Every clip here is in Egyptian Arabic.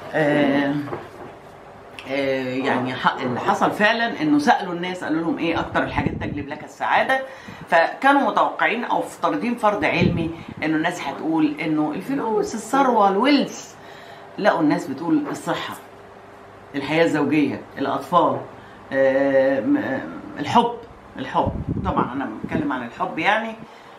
آه آه يعني ح- اللي حصل فعلا انه سالوا الناس قالوا لهم ايه اكتر الحاجات تجلب لك السعاده فكانوا متوقعين او مفترضين فرض علمي انه الناس هتقول انه الفلوس الثروه الويلث لقوا الناس بتقول الصحه الحياه الزوجيه الاطفال آه، م- آه، الحب الحب طبعا انا بتكلم عن الحب يعني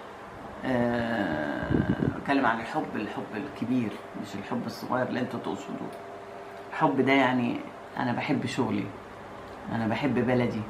آه، بتكلم عن الحب الحب الكبير مش الحب الصغير اللي انتوا تقصدوه الحب ده يعني انا بحب شغلي انا بحب بلدي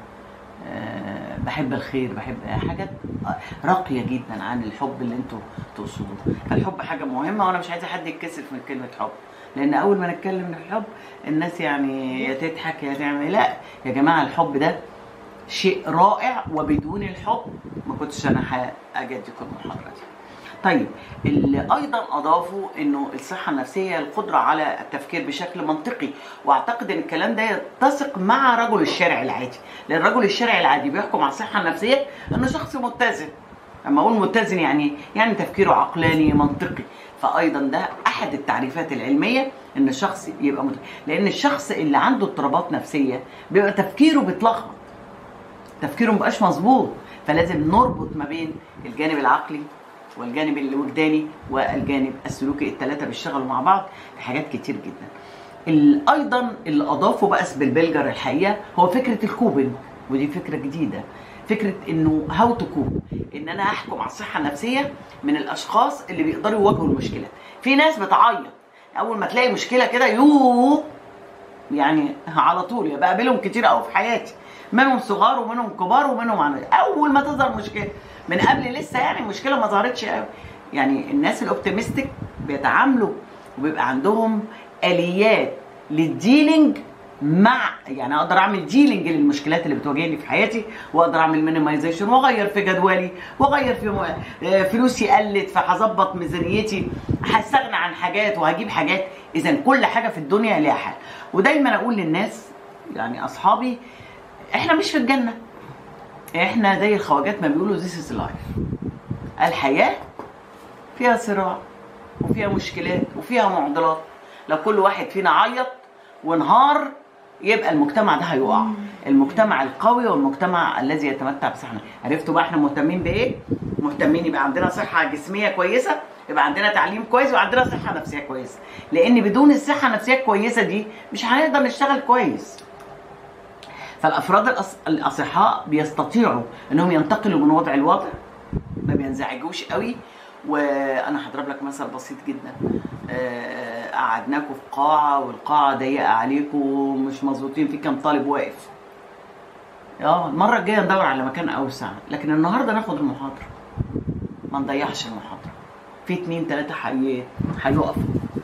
أه بحب الخير بحب حاجات راقيه جدا عن الحب اللي انتوا تقصدوه الحب حاجه مهمه وانا مش عايزه حد يتكسف من كلمه حب لان اول ما نتكلم عن الحب الناس يعني يا تضحك يا تعمل لا يا جماعه الحب ده شيء رائع وبدون الحب ما كنتش انا هاجدكم المحاضره دي طيب اللي ايضا اضافوا انه الصحه النفسيه هي القدره على التفكير بشكل منطقي واعتقد ان الكلام ده يتسق مع رجل الشارع العادي لان الرجل الشارع العادي بيحكم على الصحه النفسيه انه شخص متزن اما اقول متزن يعني يعني تفكيره عقلاني منطقي فايضا ده احد التعريفات العلميه ان الشخص يبقى مت... لان الشخص اللي عنده اضطرابات نفسيه بيبقى تفكيره بيتلخبط تفكيره مبقاش مظبوط فلازم نربط ما بين الجانب العقلي والجانب الوجداني والجانب السلوكي الثلاثه بيشتغلوا مع بعض في حاجات كتير جدا ال- ايضا اللي اضافه بقى سبيلبلجر الحقيقه هو فكره الكوبنج ودي فكره جديده فكره انه هاو تو كوب ان انا احكم على الصحه النفسيه من الاشخاص اللي بيقدروا يواجهوا المشكلات في ناس بتعيط اول ما تلاقي مشكله كده يوه يعني على طول يا بقابلهم كتير قوي في حياتي منهم صغار ومنهم كبار ومنهم عن اول ما تظهر مشكله من قبل لسه يعني المشكله ما ظهرتش قوي يعني الناس الاوبتيمستيك بيتعاملوا وبيبقى عندهم اليات للديلينج مع يعني اقدر اعمل ديلينج للمشكلات اللي بتواجهني في حياتي واقدر اعمل مينيمايزيشن واغير في جدولي واغير في م... آه، فلوسي قلت فهظبط ميزانيتي هستغنى عن حاجات وهجيب حاجات اذا كل حاجه في الدنيا ليها حل ودايما اقول للناس يعني اصحابي احنا مش في الجنه احنا زي الخواجات ما بيقولوا this is life الحياه فيها صراع وفيها مشكلات وفيها معضلات لو كل واحد فينا عيط وانهار يبقى المجتمع ده هيقع المجتمع القوي والمجتمع الذي يتمتع بصحة عرفتوا بقى احنا مهتمين بايه مهتمين يبقى عندنا صحة جسمية كويسة يبقى عندنا تعليم كويس وعندنا صحة نفسية كويسة لان بدون الصحة النفسية الكويسة دي مش هنقدر نشتغل كويس فالافراد الأص- الاصحاء بيستطيعوا انهم ينتقلوا من وضع لوضع ما بينزعجوش قوي وانا هضرب لك مثل بسيط جدا آه، قعدناكم في قاعه والقاعه ضيقه عليكم مش مظبوطين في كام طالب واقف اه المره الجايه ندور على مكان اوسع لكن النهارده ناخد المحاضره ما نضيعش المحاضره في اتنين تلاته حي... هيقفوا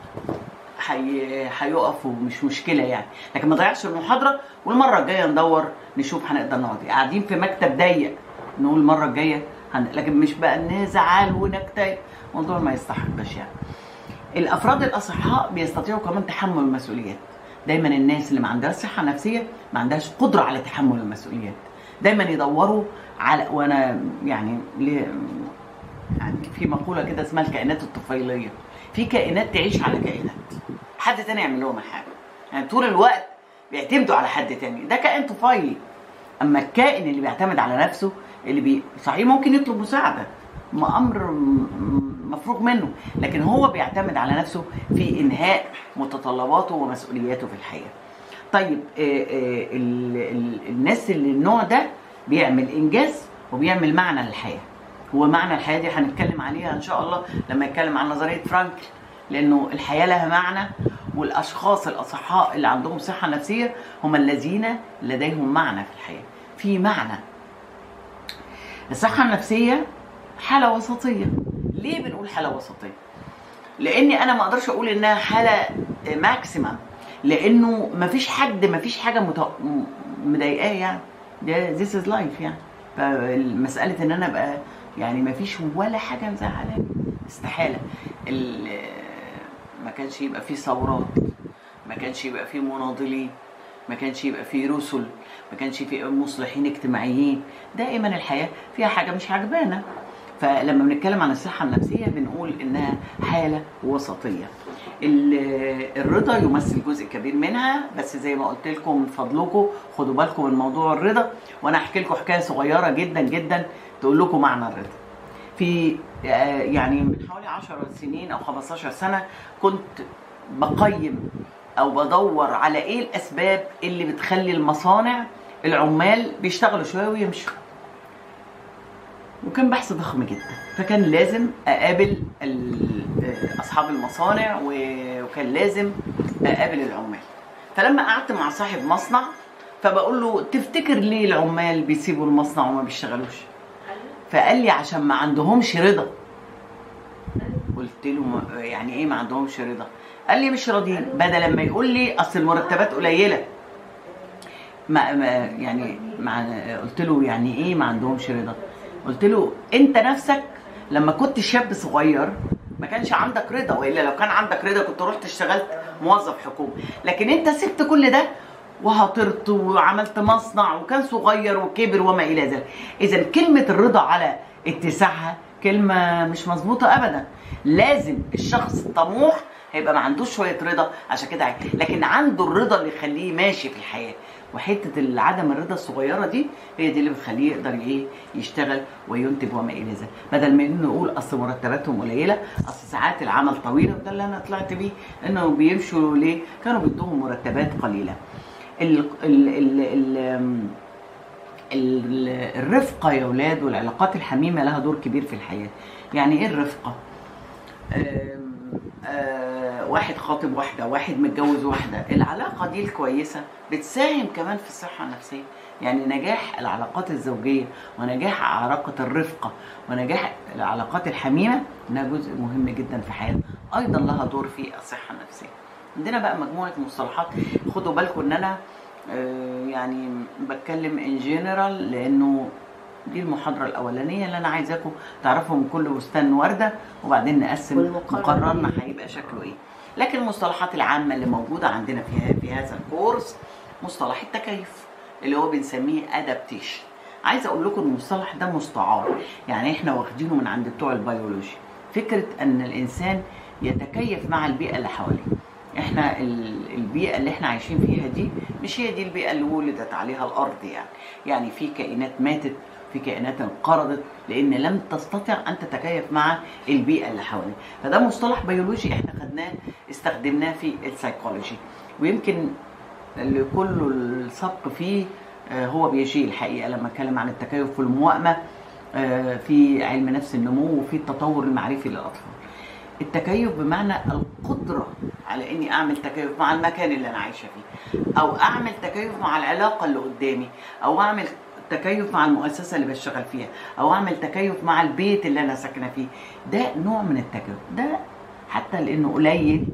حي... هيقفوا مش مشكله يعني لكن ما نضيعش المحاضره والمره الجايه ندور نشوف هنقدر نقعد إيه. قاعدين في مكتب ضيق نقول المره الجايه هن... لكن مش بقى نزعل ونكتئب الموضوع ما يستحقش يعني الافراد الاصحاء بيستطيعوا كمان تحمل المسؤوليات دايما الناس اللي ما عندهاش صحه نفسيه ما عندهاش قدره على تحمل المسؤوليات دايما يدوروا على وانا يعني ليه يعني في مقوله كده اسمها الكائنات الطفيليه في كائنات تعيش على كائنات حد تاني يعمل لهم الحاجه يعني طول الوقت بيعتمدوا على حد تاني ده كائن طفيلي اما الكائن اللي بيعتمد على نفسه اللي بي صحيح ممكن يطلب مساعده ما امر م- م- مفروغ منه لكن هو بيعتمد على نفسه في انهاء متطلباته ومسؤولياته في الحياه طيب آه، آه، ال- ال- الناس اللي النوع ده بيعمل انجاز وبيعمل معنى للحياه هو معنى الحياه دي هنتكلم عليها ان شاء الله لما نتكلم عن نظريه فرانكل لانه الحياه لها معنى والاشخاص الاصحاء اللي عندهم صحه نفسيه هم الذين لديهم معنى في الحياه في معنى الصحه النفسيه حاله وسطيه ليه بنقول حاله وسطيه لاني انا ما اقدرش اقول انها حاله ماكسيمم لانه ما فيش حد ما فيش حاجه مت... م- مضايقاه يعني ده this is life يعني فمساله ان انا ابقى يعني ما فيش ولا حاجه مزعلاني استحاله ال- ما كانش يبقى فيه ثورات ما كانش يبقى فيه مناضلين ما كانش يبقى فيه رسل ما كانش فيه مصلحين اجتماعيين دائما الحياه فيها حاجه مش عجبانا فلما بنتكلم عن الصحه النفسيه بنقول انها حاله وسطيه ال- الرضا يمثل جزء كبير منها بس زي ما قلت لكم من فضلكم خدوا بالكم من موضوع الرضا وانا احكي لكم حكايه صغيره جدا جدا تقول لكم معنى الرضا في آه، يعني من حوالي 10 سنين او 15 سنه كنت بقيم او بدور على ايه الاسباب اللي بتخلي المصانع العمال بيشتغلوا شويه ويمشوا وكان بحث ضخم جدا فكان لازم اقابل ال- آه، اصحاب المصانع و- وكان لازم اقابل العمال فلما قعدت مع صاحب مصنع فبقول له تفتكر ليه العمال بيسيبوا المصنع وما بيشتغلوش فقال لي عشان ما عندهمش رضا قلت له ما- يعني ايه ما عندهمش رضا قال لي مش راضيين بدل لما يقول لي اصل المرتبات قليله ما ما يعني مع قلت له يعني ايه ما عندهمش رضا قلت له انت نفسك لما كنت شاب صغير ما كانش عندك رضا والا لو كان عندك رضا كنت رحت اشتغلت موظف حكومي لكن انت سبت كل ده وهطرت وعملت مصنع وكان صغير وكبر وما الى ذلك اذا كلمه الرضا على اتساعها كلمه مش مظبوطه ابدا لازم الشخص الطموح هيبقى ما عندوش شويه رضا عشان كده عايز. لكن عنده الرضا اللي يخليه ماشي في الحياه وحته عدم الرضا الصغيره دي هي دي اللي بتخليه يقدر ايه يشتغل وينتج وما الى ذلك بدل ما انه نقول اصل مرتباتهم قليله اصل ساعات العمل طويله وده اللي انا طلعت بيه انه بيمشوا ليه كانوا بيدوهم مرتبات قليله ال ال ال ال ال الرفقه يا اولاد والعلاقات الحميمه لها دور كبير في الحياه يعني ايه الرفقه آم، آه، واحد خاطب واحدة واحد متجوز واحدة العلاقة دي الكويسة بتساهم كمان في الصحة النفسية يعني نجاح العلاقات الزوجية ونجاح علاقة الرفقة ونجاح العلاقات الحميمة انها جزء مهم جدا في حياتنا ايضا لها دور في الصحة النفسية عندنا بقى مجموعة مصطلحات خدوا بالكم ان انا آه، يعني بتكلم ان جنرال لانه دي المحاضرة الأولانية اللي أنا عايزاكم تعرفوا من كل بستان وردة وبعدين نقسم والمقرر مقررنا إيه؟ هيبقى شكله إيه. لكن المصطلحات العامة اللي موجودة عندنا في في هذا الكورس مصطلح التكيف اللي هو بنسميه ادابتيشن. عايزة أقول لكم المصطلح ده مستعار يعني إحنا واخدينه من عند بتوع البيولوجي. فكرة أن الإنسان يتكيف مع البيئة اللي حواليه. احنا ال- البيئه اللي احنا عايشين فيها دي مش هي دي البيئه اللي ولدت عليها الارض يعني يعني في كائنات ماتت في كائنات انقرضت لان لم تستطع ان تتكيف مع البيئه اللي حواليها فده مصطلح بيولوجي احنا خدناه استخدمناه في السيكولوجي ويمكن اللي كله السبق فيه آه، هو بيجي الحقيقه لما اتكلم عن التكيف والموائمه آه، في علم نفس النمو وفي التطور المعرفي للاطفال التكيف بمعنى القدرة على إني أعمل تكيف مع المكان اللي أنا عايشة فيه أو أعمل تكيف مع العلاقة اللي قدامي أو أعمل تكيف مع المؤسسة اللي بشتغل فيها أو أعمل تكيف مع البيت اللي أنا ساكنة فيه ده نوع من التكيف ده حتى لأنه قليل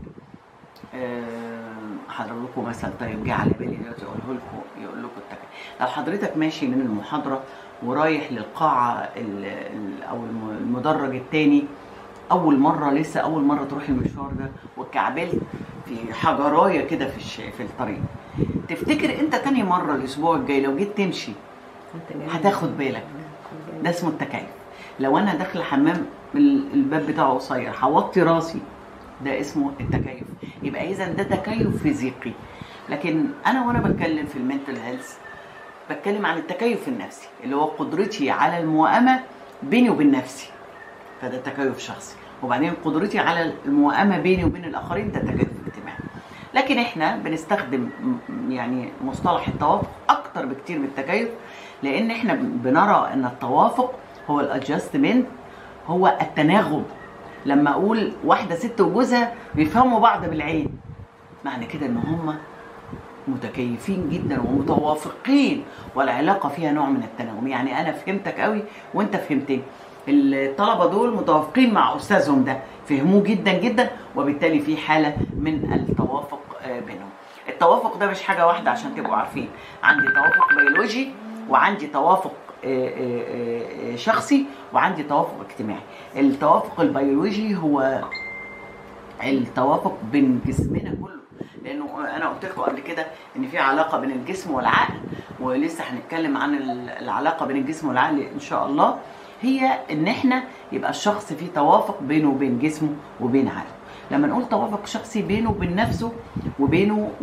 آه، هضرب لكم مثل طيب جه على بالي دلوقتي اقوله لكم يقول لكم التكيف لو حضرتك ماشي من المحاضره ورايح للقاعه ال- ال- او الم- المدرج الثاني اول مره لسه اول مره تروح المشوار ده واتكعبلت في حجرايه كده في الش... في الطريق تفتكر انت تاني مره الاسبوع الجاي لو جيت تمشي هتاخد بالك ده اسمه التكيف لو انا داخله حمام ال- الباب بتاعه قصير هوطي راسي ده اسمه التكيف يبقى اذا ده تكيف فيزيقي لكن انا وانا بتكلم في المنتل هيلث بتكلم عن التكيف النفسي اللي هو قدرتي على الموائمه بيني وبين نفسي فده تكيف شخصي وبعدين قدرتي على الموائمه بيني وبين الاخرين ده تكيف اجتماعي لكن احنا بنستخدم م- يعني مصطلح التوافق اكتر بكتير من التكيف لان احنا بنرى ان التوافق هو الادجستمنت هو التناغم لما اقول واحده ست وجوزها بيفهموا بعض بالعين معنى كده ان هم متكيفين جدا ومتوافقين والعلاقه فيها نوع من التناغم يعني انا فهمتك قوي وانت فهمتني الطلبه دول متوافقين مع استاذهم ده فهموه جدا جدا وبالتالي في حاله من التوافق آه، بينهم التوافق ده مش حاجه واحده عشان تبقوا عارفين عندي توافق بيولوجي وعندي توافق آه، آه، آه، شخصي وعندي توافق اجتماعي التوافق البيولوجي هو التوافق بين جسمنا كله لانه انا قلت لكم قبل كده ان في علاقه بين الجسم والعقل ولسه هنتكلم عن ال- العلاقه بين الجسم والعقل ان شاء الله هي ان احنا يبقى الشخص فيه توافق بينه وبين جسمه وبين عقله لما نقول توافق شخصي بينه وبين نفسه وبينه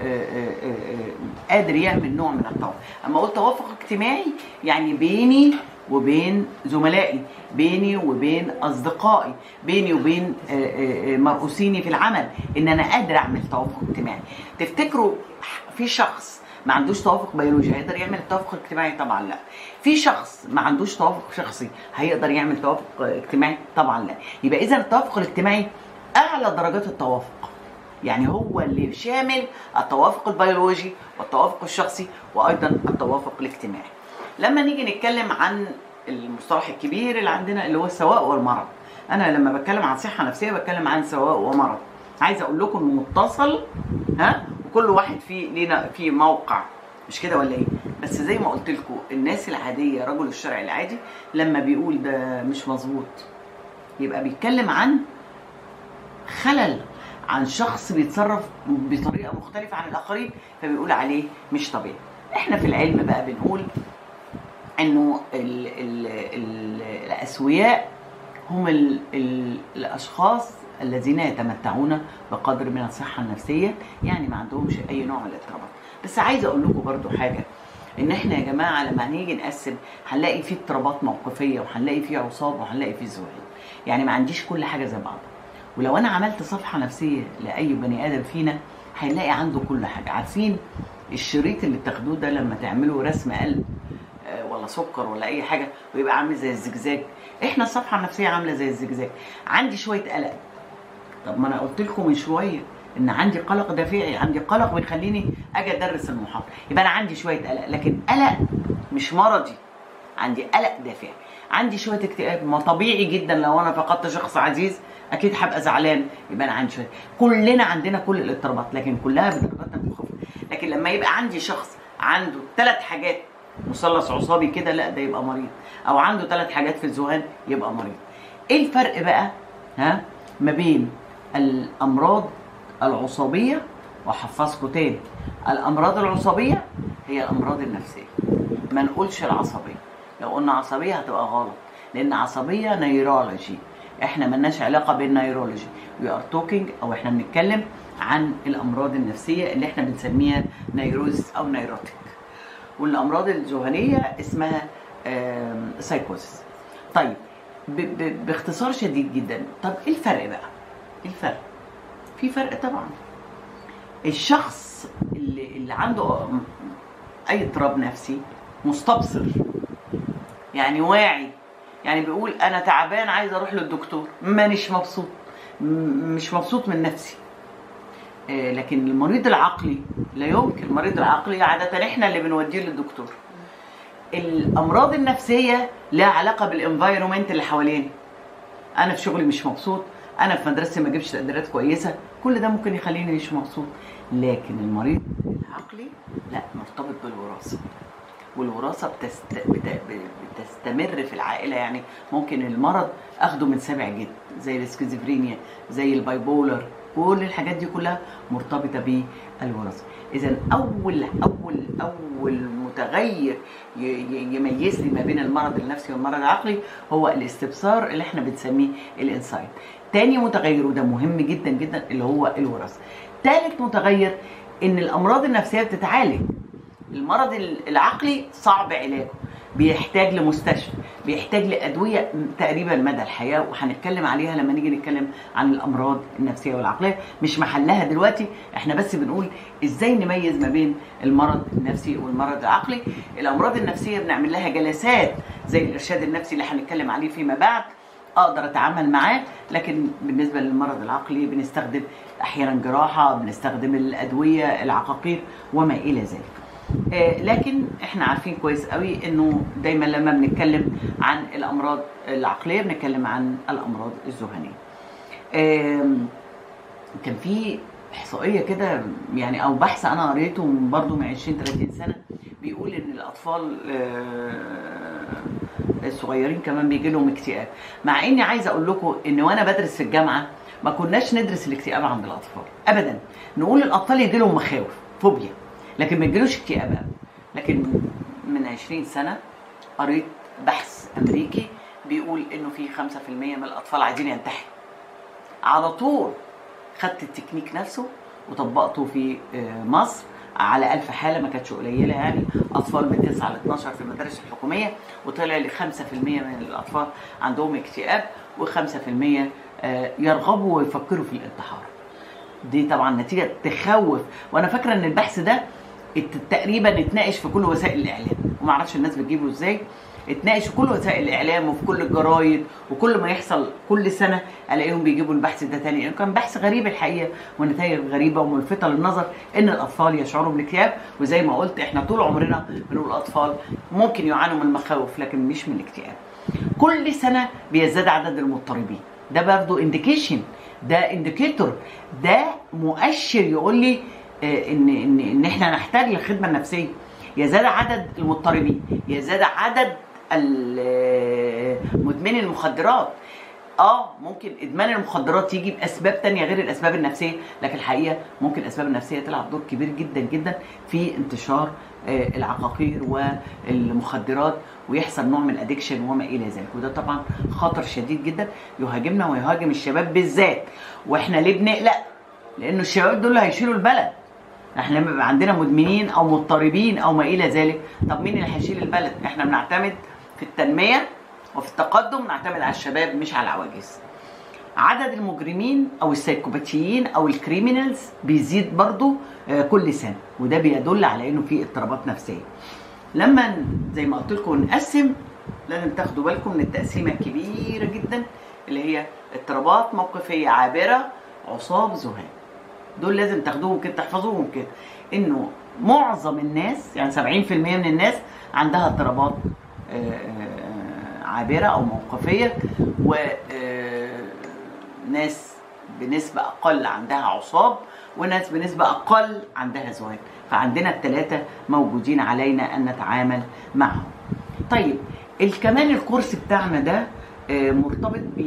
وقادر يعمل نوع من التوافق اما اقول توافق اجتماعي يعني بيني وبين زملائي بيني وبين اصدقائي بيني وبين آه، آه، آه، مرؤوسيني في العمل ان انا قادر اعمل توافق اجتماعي تفتكروا في شخص ما عندوش توافق بيولوجي هيقدر يعمل التوافق الاجتماعي طبعا لا في شخص ما عندوش توافق شخصي هيقدر يعمل توافق اجتماعي طبعا لا يبقى اذا التوافق الاجتماعي اعلى درجات التوافق يعني هو اللي شامل التوافق البيولوجي والتوافق الشخصي وايضا التوافق الاجتماعي لما نيجي نتكلم عن المصطلح الكبير اللي عندنا اللي هو السواء والمرض انا لما بتكلم عن صحه نفسيه بتكلم عن سواء ومرض عايزه اقول لكم انه متصل ها وكل واحد فيه لينا في موقع مش كده ولا ايه بس زي ما قلت لكم الناس العاديه رجل الشرع العادي لما بيقول ده مش مظبوط يبقى بيتكلم عن خلل عن شخص بيتصرف بطريقه مختلفه عن الاخرين فبيقول عليه مش طبيعي احنا في العلم بقى بنقول انه ال ال ال الاسوياء هم ال ال الاشخاص الذين يتمتعون بقدر من الصحه النفسيه يعني ما عندهمش اي نوع من الاضطرابات بس عايزه اقول لكم برضو حاجه ان احنا يا جماعه لما هنيجي نقسم هنلاقي فيه اضطرابات موقفيه وهنلاقي فيه عصاب وهنلاقي فيه ذهول يعني ما عنديش كل حاجه زي بعض ولو انا عملت صفحه نفسيه لاي بني ادم فينا هيلاقي عنده كل حاجه عارفين الشريط اللي بتاخدوه ده لما تعملوا رسم قلب آه، ولا سكر ولا اي حاجه ويبقى عامل زي الزجزاج احنا الصفحه النفسيه عامله زي الزجزاج عندي شويه قلق طب ما انا قلت لكم من شويه ان عندي قلق دافعي عندي قلق بيخليني اجي ادرس المحاضره يبقى انا عندي شويه قلق لكن قلق مش مرضي عندي قلق دافعي عندي شويه اكتئاب ما طبيعي جدا لو انا فقدت شخص عزيز اكيد هبقى زعلان يبقى انا عندي شويه كلنا عندنا كل الاضطرابات لكن كلها بدرجات منخفضه لكن لما يبقى عندي شخص عنده ثلاث حاجات مثلث عصابي كده لا ده يبقى مريض او عنده ثلاث حاجات في الذهان يبقى مريض ايه الفرق بقى ها ما بين الامراض العصبيه واحفظكم تاني الامراض العصبيه هي الامراض النفسيه ما نقولش العصبيه لو قلنا عصبيه هتبقى غلط لان عصبيه نيرولوجي احنا ملناش علاقه بالنيرولوجي وي ار توكينج او احنا بنتكلم عن الامراض النفسيه اللي احنا بنسميها نيروز او نيروتيك والامراض الذهنيه اسمها سايكوزس طيب ب- ب- باختصار شديد جدا طب ايه الفرق بقى ايه الفرق في فرق طبعا الشخص اللي, اللي عنده اي اضطراب نفسي مستبصر يعني واعي يعني بيقول انا تعبان عايز اروح للدكتور مانيش مبسوط م- مش مبسوط من نفسي آه، لكن المريض العقلي لا يمكن المريض العقلي عادة احنا اللي بنوديه للدكتور الامراض النفسية لها علاقة بالانفايرومنت اللي حواليني انا في شغلي مش مبسوط انا في مدرستي ما اجيبش تقديرات كويسة كل ده ممكن يخليني مش مبسوط لكن المريض العقلي لا مرتبط بالوراثة والوراثة بتست... بت... بتستمر في العائلة يعني ممكن المرض اخده من سابع جد زي الاسكيزوفرينيا زي البايبولر كل الحاجات دي كلها مرتبطة بالوراثة اذا اول اول اول متغير ي... ي- يميز لي ما بين المرض النفسي والمرض العقلي هو الاستبصار اللي احنا بنسميه الانسايت تاني متغير وده مهم جدا جدا اللي هو الوراثة تالت متغير ان الامراض النفسية بتتعالج المرض العقلي صعب علاجه بيحتاج لمستشفى بيحتاج لادويه تقريبا مدى الحياه وهنتكلم عليها لما نيجي نتكلم عن الامراض النفسيه والعقليه مش محلها دلوقتي احنا بس بنقول ازاي نميز ما بين المرض النفسي والمرض العقلي الامراض النفسيه بنعمل لها جلسات زي الارشاد النفسي اللي هنتكلم عليه فيما بعد اقدر اتعامل معاه لكن بالنسبه للمرض العقلي بنستخدم احيانا جراحه بنستخدم الادويه العقاقير وما الى ذلك آه، لكن احنا عارفين كويس قوي انه دايما لما بنتكلم عن الامراض العقليه بنتكلم عن الامراض الذهنيه آم، كان في احصائيه كده يعني او بحث انا قريته برضه من 20 30 سنه بيقول ان الاطفال آه، الصغيرين كمان بيجي لهم اكتئاب مع اني عايزه اقول لكم ان وانا بدرس في الجامعه ما كناش ندرس الاكتئاب عند الاطفال ابدا نقول للاطفال يجي لهم مخاوف فوبيا لكن ما يجيلوش اكتئاب أبداً. لكن من 20 سنه قريت بحث امريكي بيقول انه في 5% من الاطفال عايزين ينتحروا على طول خدت التكنيك نفسه وطبقته في آه، مصر على ألف حالة ما كانتش قليلة يعني أطفال من 9 ل 12 في المدارس الحكومية وطلع لي 5% من الأطفال عندهم اكتئاب و5% يرغبوا ويفكروا في الانتحار دي طبعا نتيجة تخوف وأنا فاكرة إن البحث ده ات- تقريبا اتناقش في كل وسائل الإعلام ومعرفش الناس بتجيبه إزاي اتناقش في كل وسائل الاعلام وفي كل الجرايد وكل ما يحصل كل سنه الاقيهم بيجيبوا البحث ده تاني يعني كان بحث غريب الحقيقه ونتائج غريبه وملفته للنظر ان الاطفال يشعروا بالاكتئاب وزي ما قلت احنا طول عمرنا بنقول الاطفال ممكن يعانوا من المخاوف لكن مش من الاكتئاب كل سنه بيزداد عدد المضطربين ده برضه انديكيشن ده انديكيتور ده مؤشر يقول لي آه، ان ان ان احنا نحتاج للخدمه النفسيه يزداد عدد المضطربين يزداد عدد ال- مدمني المخدرات اه ممكن ادمان المخدرات يجي باسباب تانية غير الاسباب النفسيه لكن الحقيقه ممكن الاسباب النفسيه تلعب دور كبير جدا جدا في انتشار آه، العقاقير والمخدرات ويحصل نوع من الادكشن وما الى ذلك وده طبعا خطر شديد جدا يهاجمنا ويهاجم الشباب بالذات واحنا ليه بنقلق لانه الشباب دول هيشيلوا البلد احنا لما يبقى عندنا مدمنين او مضطربين او ما الى ذلك طب مين اللي هيشيل البلد احنا بنعتمد في التنميه وفي التقدم نعتمد على الشباب مش على العواجيز عدد المجرمين او السايكوباتيين او الكريمينالز بيزيد برضو آه، كل سنه وده بيدل على انه في اضطرابات نفسيه لما ن- زي ما قلت لكم نقسم لازم تاخدوا بالكم من التقسيمه الكبيره جدا اللي هي اضطرابات موقفيه عابره عصاب ذهان دول لازم تاخدوهم كده تحفظوهم كده انه معظم الناس يعني 70% من الناس عندها اضطرابات آه، آه، عابره او موقفيه وناس بنسبه اقل عندها عصاب وناس بنسبه اقل عندها ذهان فعندنا الثلاثه موجودين علينا ان نتعامل معهم طيب ال- كمان الكورس بتاعنا ده آه، مرتبط ب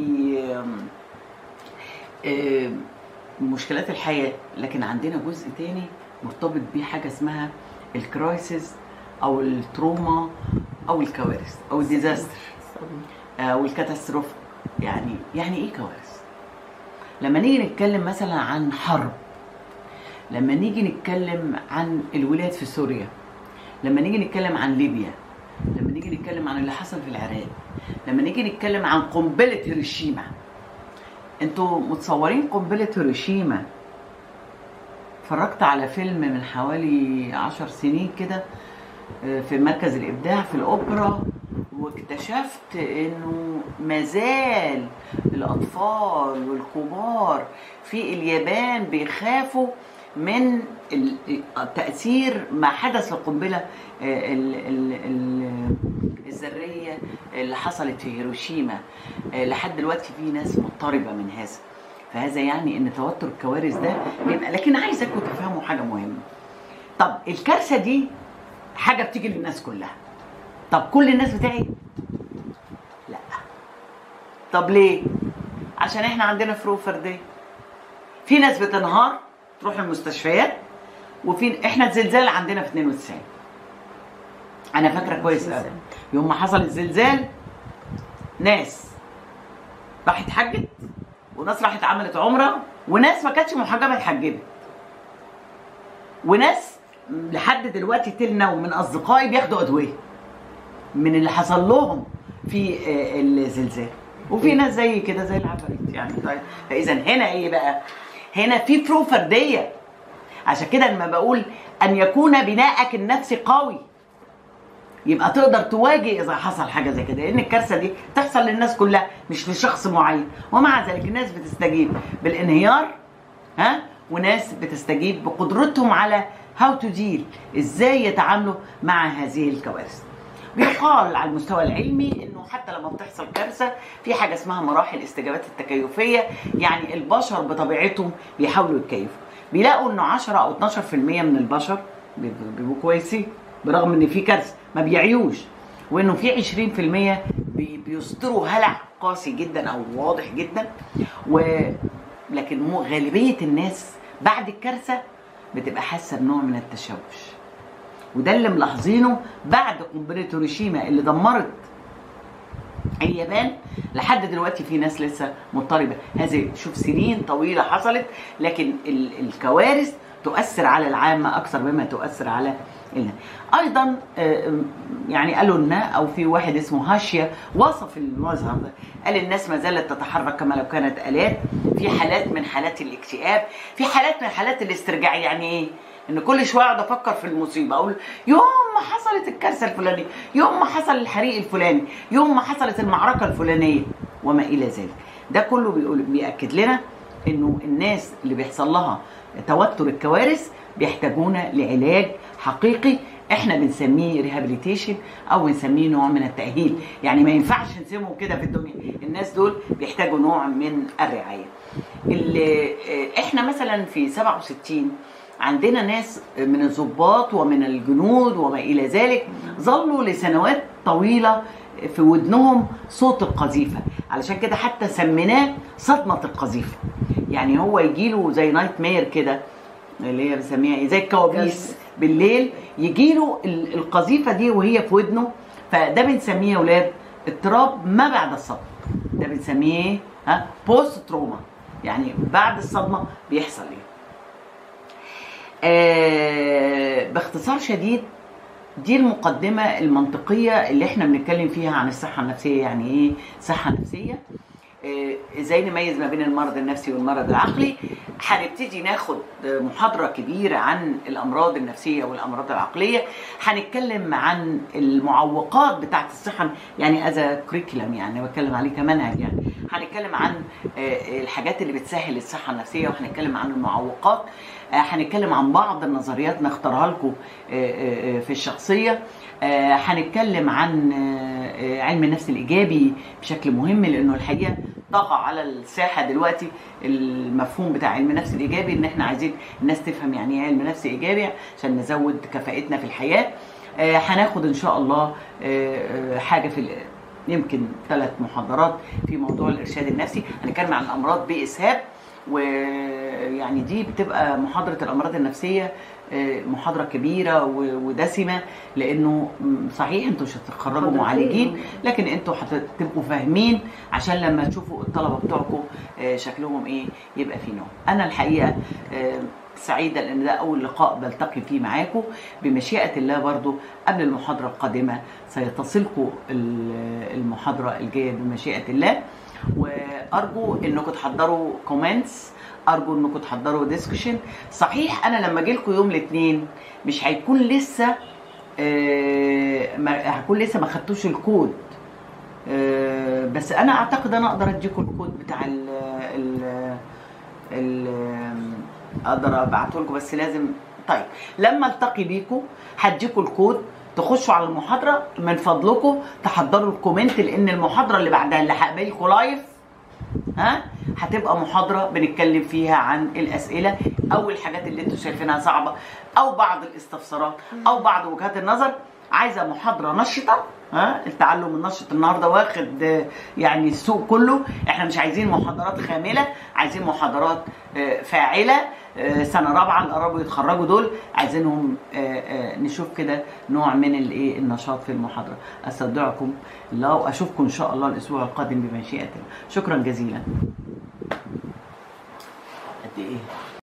آه، مشكلات الحياة لكن عندنا جزء تاني مرتبط بيه حاجة اسمها الكرايسيس أو التروما أو الكوارث أو الديزاستر أو الكاتاستروف يعني يعني إيه كوارث؟ لما نيجي نتكلم مثلا عن حرب لما نيجي نتكلم عن الولاد في سوريا لما نيجي نتكلم عن ليبيا لما نيجي نتكلم عن اللي حصل في العراق لما نيجي نتكلم عن قنبلة هيروشيما انتوا متصورين قنبلة هيروشيما اتفرجت على فيلم من حوالي عشر سنين كده آه، في مركز الإبداع في الأوبرا واكتشفت إنه مازال الأطفال والكبار في اليابان بيخافوا من ال- تأثير ما حدث للقنبلة آه، ال- ال- ال- الذرية اللي حصلت في هيروشيما آه، لحد دلوقتي في ناس مضطربة من هذا فهذا يعني ان توتر الكوارث ده بيبقى لكن عايزاكم تفهموا حاجة مهمة طب الكارثة دي حاجة بتيجي للناس كلها طب كل الناس بتاعي لا طب ليه عشان احنا عندنا فروق فردية في ناس بتنهار تروح المستشفيات وفي احنا الزلزال عندنا في 92 انا فاكره كويس قوي يوم ما حصل الزلزال ناس راحت حجت وناس راحت عملت عمره وناس ما كانتش محجبه اتحجبت وناس لحد دلوقتي تلنا ومن اصدقائي بياخدوا ادويه من اللي حصل لهم في آه، الزلزال وفي ناس زي كده زي العفاريت يعني طيب فاذا هنا ايه بقى هنا في فروق فرديه عشان كده لما بقول ان يكون بناءك النفسي قوي يبقى تقدر تواجه اذا حصل حاجه زي كده لان الكارثه دي تحصل للناس كلها مش لشخص معين ومع ذلك الناس بتستجيب بالانهيار ها وناس بتستجيب بقدرتهم على هاو تو ديل ازاي يتعاملوا مع هذه الكوارث بيقال على المستوى العلمي انه حتى لما بتحصل كارثه في حاجه اسمها مراحل الاستجابات التكيفيه يعني البشر بطبيعتهم بيحاولوا يتكيفوا بيلاقوا انه 10 او 12% من البشر بيبقوا بيبقوا كويسين برغم ان في كارثه ما بيعيوش وانه في 20% بي- بيصدروا هلع قاسي جدا او واضح جدا و لكن مو غالبيه الناس بعد الكارثه بتبقى حاسه بنوع من التشوش وده اللي ملاحظينه بعد قنبله هيروشيما اللي دمرت اليابان لحد دلوقتي في ناس لسه مضطربه هذه شوف سنين طويله حصلت لكن ال- الكوارث تؤثر على العامه اكثر مما تؤثر على النا. ايضا آه، يعني قالوا لنا او في واحد اسمه هاشيا وصف المظهر ده قال الناس ما زالت تتحرك كما لو كانت الات في حالات من حالات الاكتئاب في حالات من حالات الاسترجاع يعني ايه ان كل شويه اقعد افكر في المصيبه اقول يوم ما حصلت الكارثه الفلانيه يوم ما حصل الحريق الفلاني يوم ما حصلت المعركه الفلانيه وما الى ذلك ده كله بيقول بياكد لنا انه الناس اللي بيحصل لها توتر الكوارث بيحتاجون لعلاج حقيقي احنا بنسميه ريهابيليتيشن او بنسميه نوع من التاهيل يعني ما ينفعش نسيبهم كده في الدنيا الناس دول بيحتاجوا نوع من الرعايه اللي احنا مثلا في 67 عندنا ناس من الضباط ومن الجنود وما الى ذلك ظلوا لسنوات طويله في ودنهم صوت القذيفه علشان كده حتى سميناه صدمه القذيفه يعني هو يجيله زي نايت مير كده اللي هي بنسميها ايه زي الكوابيس بالليل يجيله ال- القذيفه دي وهي في ودنه فده بنسميه يا اولاد اضطراب ما بعد الصدمه ده بنسميه ايه؟ ها بوست تروما يعني بعد الصدمه بيحصل ايه آه باختصار شديد دي المقدمة المنطقية اللي احنا بنتكلم فيها عن الصحة النفسية يعني ايه صحة نفسية آه، ازاي نميز ما بين المرض النفسي والمرض العقلي هنبتدي ناخد محاضرة كبيرة عن الأمراض النفسية والأمراض العقلية هنتكلم عن المعوقات بتاعة الصحة يعني أذا كريكولم يعني بتكلم عليه كمنهج يعني هنتكلم عن آه، الحاجات اللي بتسهل الصحة النفسية وهنتكلم عن المعوقات آه، هنتكلم عن بعض النظريات نختارها لكم آه، آه، آه، في الشخصية آه، هنتكلم عن آه، آه، علم النفس الإيجابي بشكل مهم لأنه الحقيقة طغى على الساحة دلوقتي المفهوم بتاع علم النفس الإيجابي إن إحنا عايزين الناس تفهم يعني إيه علم نفس إيجابي عشان نزود كفاءتنا في الحياة آه، هناخد إن شاء الله آه، آه، حاجة في ال- يمكن ثلاث محاضرات في موضوع الإرشاد النفسي هنتكلم عن الأمراض بإسهاب ويعني دي بتبقى محاضرة الأمراض النفسية آه، محاضرة كبيرة و- ودسمة لأنه م، صحيح أنتوا مش هتتخرجوا محاضرتين. معالجين لكن أنتوا هتبقوا فاهمين عشان لما تشوفوا الطلبة بتوعكم آه، شكلهم إيه يبقى في نوع أنا الحقيقة آه، سعيدة لأن ده أول لقاء بلتقي فيه معاكم بمشيئة الله برضو قبل المحاضرة القادمة سيتصلكم ال- المحاضرة الجاية بمشيئة الله وأرجو أنكم تحضروا كومنتس ارجو انكم تحضروا ديسكشن صحيح انا لما اجي لكم يوم الاثنين مش هيكون لسه آه، ما هكون لسه ما خدتوش الكود آه، بس انا اعتقد انا اقدر اديكم الكود بتاع ال ال ال اقدر ابعته لكم بس لازم طيب لما التقي بيكم هديكم الكود تخشوا على المحاضره من فضلكم تحضروا الكومنت لان المحاضره اللي بعدها اللي هقابلكم لايف ها هتبقى محاضرة بنتكلم فيها عن الأسئلة أو الحاجات اللي انتوا شايفينها صعبة أو بعض الاستفسارات أو بعض وجهات النظر عايزة محاضرة نشطة ها التعلم النشط النهارده واخد آه، يعني السوق كله احنا مش عايزين محاضرات خاملة عايزين محاضرات آه، فاعلة آه، سنة رابعة اللي قربوا يتخرجوا دول عايزينهم آه، آه، نشوف كده نوع من الايه النشاط في المحاضرة استودعكم الله واشوفكم ان شاء الله الاسبوع القادم بمشيئة الله شكرا جزيلا